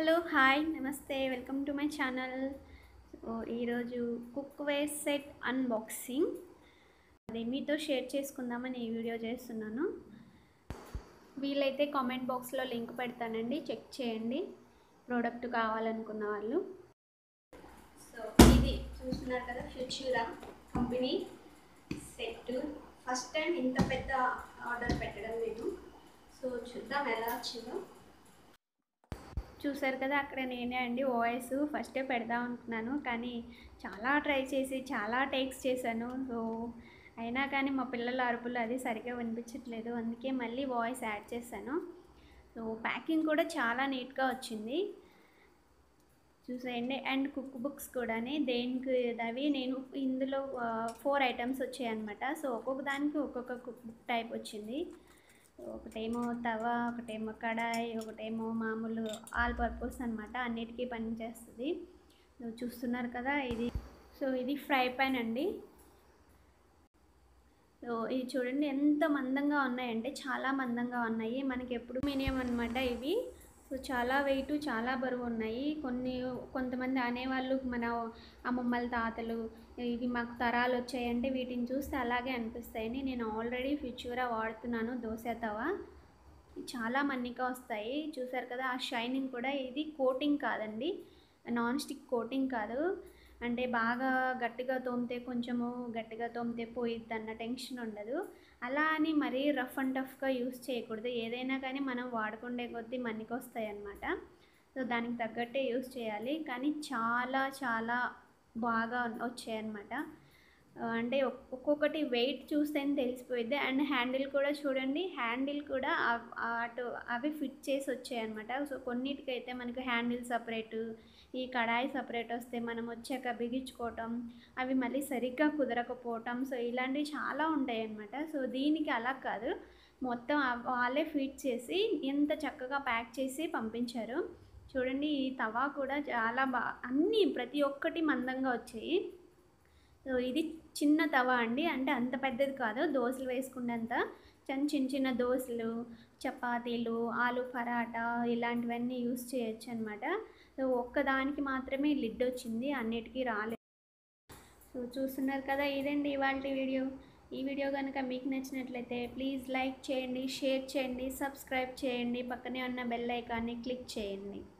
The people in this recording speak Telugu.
హలో హాయ్ నమస్తే welcome to my channel so ఈరోజు కుక్ వేర్ సెట్ అన్బాక్సింగ్ అది మీతో షేర్ చేసుకుందామని ఈ వీడియో చేస్తున్నాను వీలైతే కామెంట్ బాక్స్లో లింక్ పెడతానండి చెక్ చేయండి ప్రోడక్ట్ కావాలనుకున్న వాళ్ళు సో ఇది చూస్తున్నారు కదా Futura company set first time ఇంత పెద్ద ఆర్డర్ పెట్టడం నేను సో చూద్దాం ఎలా వచ్చిందో చూసారు కదా అక్కడ నేనే అండి వాయిస్ ఫస్టే పెడదాం అనుకున్నాను కానీ చాలా ట్రై చేసి చాలా టేక్స్ చేశాను సో అయినా కానీ మా పిల్లల అరుపులు అది సరిగ్గా వినిపించట్లేదు అందుకే మళ్ళీ వాయిస్ యాడ్ చేశాను సో ప్యాకింగ్ కూడా చాలా నీట్గా వచ్చింది చూసేయండి అండ్ కుక్ బుక్స్ కూడాని దేనికి అవి నేను ఇందులో ఫోర్ ఐటమ్స్ వచ్చాయన్నమాట సో ఒక్కొక్క దానికి ఒక్కొక్క కుక్ బుక్ టైప్ వచ్చింది ఒకటేమో తవ ఒకటేమో కడాయి ఒకటేమో మామూలు ఆల్ పర్పస్ అనమాట అన్నిటికీ పనిచేస్తుంది నువ్వు చూస్తున్నారు కదా ఇది సో ఇది ఫ్రై పాన్ అండి సో ఇది చూడండి ఎంత మందంగా ఉన్నాయంటే చాలా మందంగా ఉన్నాయి మనకి ఎప్పుడు మినియం అనమాట ఇవి సో చాలా వెయిట్ చాలా బరువు ఉన్నాయి కొన్ని కొంతమంది అనేవాళ్ళు మన అమ్మమ్మల తాతలు ఇవి మాకు తరాలు వచ్చాయంటే వీటిని చూస్తే అలాగే అనిపిస్తాయని నేను ఆల్రెడీ ఫ్యూచరా వాడుతున్నాను దోశ తవ చాలా మన్నిక వస్తాయి చూసారు కదా ఆ షైనింగ్ కూడా ఇది కోటింగ్ కాదండి నాన్ స్టిక్ కోటింగ్ కాదు అంటే బాగా గట్టిగా తోమితే కొంచెము గట్టిగా తోమితే పోయిద్ది అన్న టెన్షన్ ఉండదు అలా అని మరీ రఫ్ అండ్ టఫ్గా యూస్ చేయకూడదు ఏదైనా కానీ మనం వాడుకుండే కొద్దీ మన్నికి వస్తాయి అన్నమాట సో దానికి తగ్గట్టే యూస్ చేయాలి కానీ చాలా చాలా బాగా వచ్చాయన్నమాట అంటే ఒక్కొక్కటి వెయిట్ చూస్తేనే తెలిసిపోయింది అండ్ హ్యాండిల్ కూడా చూడండి హ్యాండిల్ కూడా అటు అవి ఫిట్ చేసి వచ్చాయన్నమాట సో కొన్నిటికైతే మనకు హ్యాండిల్ సపరేటు ఈ కడాయి సపరేట్ వస్తే మనం వచ్చాక బిగించుకోవటం అవి మళ్ళీ సరిగ్గా కుదరకపోవటం సో ఇలాంటివి చాలా ఉంటాయి అన్నమాట సో దీనికి అలా కాదు మొత్తం వాళ్ళే ఫిట్ చేసి ఎంత చక్కగా ప్యాక్ చేసి పంపించారు చూడండి ఈ తవా కూడా చాలా బా అన్నీ ప్రతి ఒక్కటి మందంగా వచ్చాయి సో ఇది చిన్న తవా అండి అంటే అంత పెద్దది కాదు దోశలు వేసుకునేంత చిన్న చిన్న చిన్న దోశలు చపాతీలు ఆలు పరాటా ఇలాంటివన్నీ యూస్ చేయొచ్చు అనమాట సో ఒక్కదానికి మాత్రమే లిడ్ వచ్చింది అన్నిటికీ రాలేదు సో చూస్తున్నారు కదా ఇదండి ఇవాళ వీడియో ఈ వీడియో కనుక మీకు నచ్చినట్లయితే ప్లీజ్ లైక్ చేయండి షేర్ చేయండి సబ్స్క్రైబ్ చేయండి పక్కనే ఉన్న బెల్ ఐకాన్ని క్లిక్ చేయండి